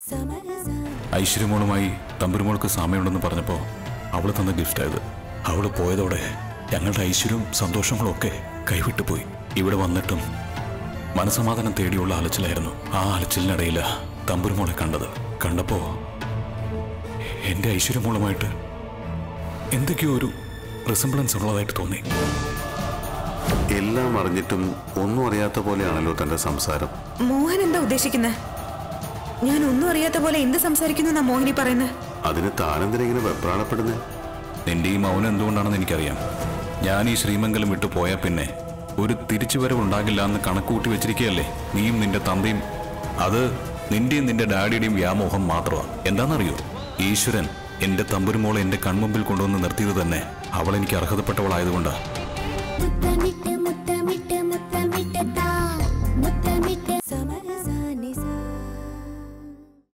ഐശ്വര്യമോളുമായി തമ്പുരുമോൾക്ക് സാമ്യമുണ്ടെന്ന് പറഞ്ഞപ്പോൾ അവൾ തന്ന ഗിഫ്റ്റായത് അവൾ പോയതോടെ ഞങ്ങളുടെ ഐശ്വര്യവും സന്തോഷങ്ങളും ഒക്കെ കൈവിട്ടു പോയി ഇവിടെ വന്നിട്ടും മനസമാധാനം തേടിയുള്ള അലച്ചിലായിരുന്നു ആ അലച്ചിലിനിടയില തമ്പുരുമോളെ കണ്ടത് കണ്ടപ്പോ എന്റെ ഐശ്വര്യമോളുമായിട്ട് എന്തൊക്കെയോ ഒരു റിസംബ്ലൻസ് ഉള്ളതായിട്ട് തോന്നി എല്ലാം അറിഞ്ഞിട്ടും ഒന്നും അറിയാത്ത പോലെയാണല്ലോ തന്റെ സംസാരം മോഹൻ എന്താ ഉദ്ദേശിക്കുന്നത് ഞാൻ ഒന്നും അറിയാത്ത പോലെ എന്ത് സംസാരിക്കുന്നു എന്നാ മോഹിനി പറയുന്നത് അതിന് താനെന്തിനാ ഇങ്ങനെ വെപ്രാളപ്പെടുന്നേ നിന്റെ ഈ മൗനം എന്തുകൊണ്ടാണെന്ന് എനിക്കറിയാം ഞാൻ ഈ ശ്രീമംഗലം വിട്ടു പോയാൽ പിന്നെ ഒരു തിരിച്ചുവരവ് ഉണ്ടാകില്ല എന്ന് കണക്കുകൂട്ടി വെച്ചിരിക്കുകയല്ലേ നീയും നിന്റെ തന്തയും അത് നിന്റെയും നിന്റെ ഡാഡിയുടെയും വ്യാമോഹം മാത്രമാണ് എന്താണെന്നറിയോ ഈശ്വരൻ എന്റെ തമ്പുരുമോളെ എന്റെ കൺമുമ്പിൽ കൊണ്ടുവന്ന് നിർത്തിയത് തന്നെ അവൾ എനിക്ക് അർഹതപ്പെട്ടവളായതുകൊണ്ടാ Da